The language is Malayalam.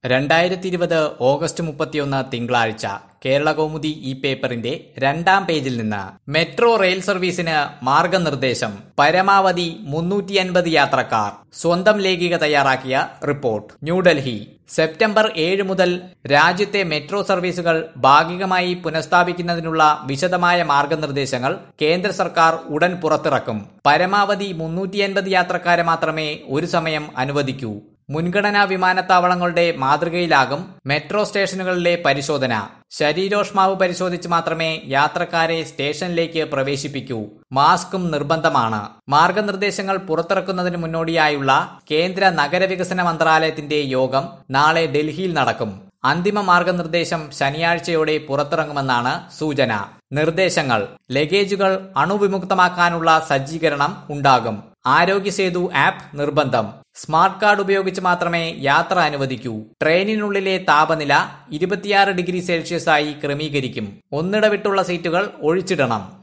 രണ്ടായിരത്തി ഇരുപത് ഓഗസ്റ്റ് മുപ്പത്തിയൊന്ന് തിങ്കളാഴ്ച കേരള കൗമുദി ഈ പേപ്പറിന്റെ രണ്ടാം പേജിൽ നിന്ന് മെട്രോ റെയിൽ സർവീസിന് മാർഗനിർദ്ദേശം പരമാവധി മുന്നൂറ്റി അൻപത് യാത്രക്കാർ സ്വന്തം ലേഖിക തയ്യാറാക്കിയ റിപ്പോർട്ട് ന്യൂഡൽഹി സെപ്റ്റംബർ ഏഴ് മുതൽ രാജ്യത്തെ മെട്രോ സർവീസുകൾ ഭാഗികമായി പുനഃസ്ഥാപിക്കുന്നതിനുള്ള വിശദമായ മാർഗനിർദ്ദേശങ്ങൾ കേന്ദ്ര സർക്കാർ ഉടൻ പുറത്തിറക്കും പരമാവധി മുന്നൂറ്റി അൻപത് യാത്രക്കാരെ മാത്രമേ ഒരു സമയം അനുവദിക്കൂ മുൻഗണനാ വിമാനത്താവളങ്ങളുടെ മാതൃകയിലാകും മെട്രോ സ്റ്റേഷനുകളിലെ പരിശോധന ശരീരോഷ്മാവ് പരിശോധിച്ച് മാത്രമേ യാത്രക്കാരെ സ്റ്റേഷനിലേക്ക് പ്രവേശിപ്പിക്കൂ മാസ്കും നിർബന്ധമാണ് മാർഗനിർദ്ദേശങ്ങൾ പുറത്തിറക്കുന്നതിന് മുന്നോടിയായുള്ള കേന്ദ്ര നഗരവികസന മന്ത്രാലയത്തിന്റെ യോഗം നാളെ ഡൽഹിയിൽ നടക്കും അന്തിമ മാർഗനിർദ്ദേശം ശനിയാഴ്ചയോടെ പുറത്തിറങ്ങുമെന്നാണ് സൂചന നിർദ്ദേശങ്ങൾ ലഗേജുകൾ അണുവിമുക്തമാക്കാനുള്ള സജ്ജീകരണം ഉണ്ടാകും ആരോഗ്യ സേതു ആപ്പ് നിർബന്ധം സ്മാർട്ട് കാർഡ് ഉപയോഗിച്ച് മാത്രമേ യാത്ര അനുവദിക്കൂ ട്രെയിനിനുള്ളിലെ താപനില ഇരുപത്തിയാറ് ഡിഗ്രി സെൽഷ്യസ് ആയി ക്രമീകരിക്കും ഒന്നിടവിട്ടുള്ള സീറ്റുകൾ ഒഴിച്ചിടണം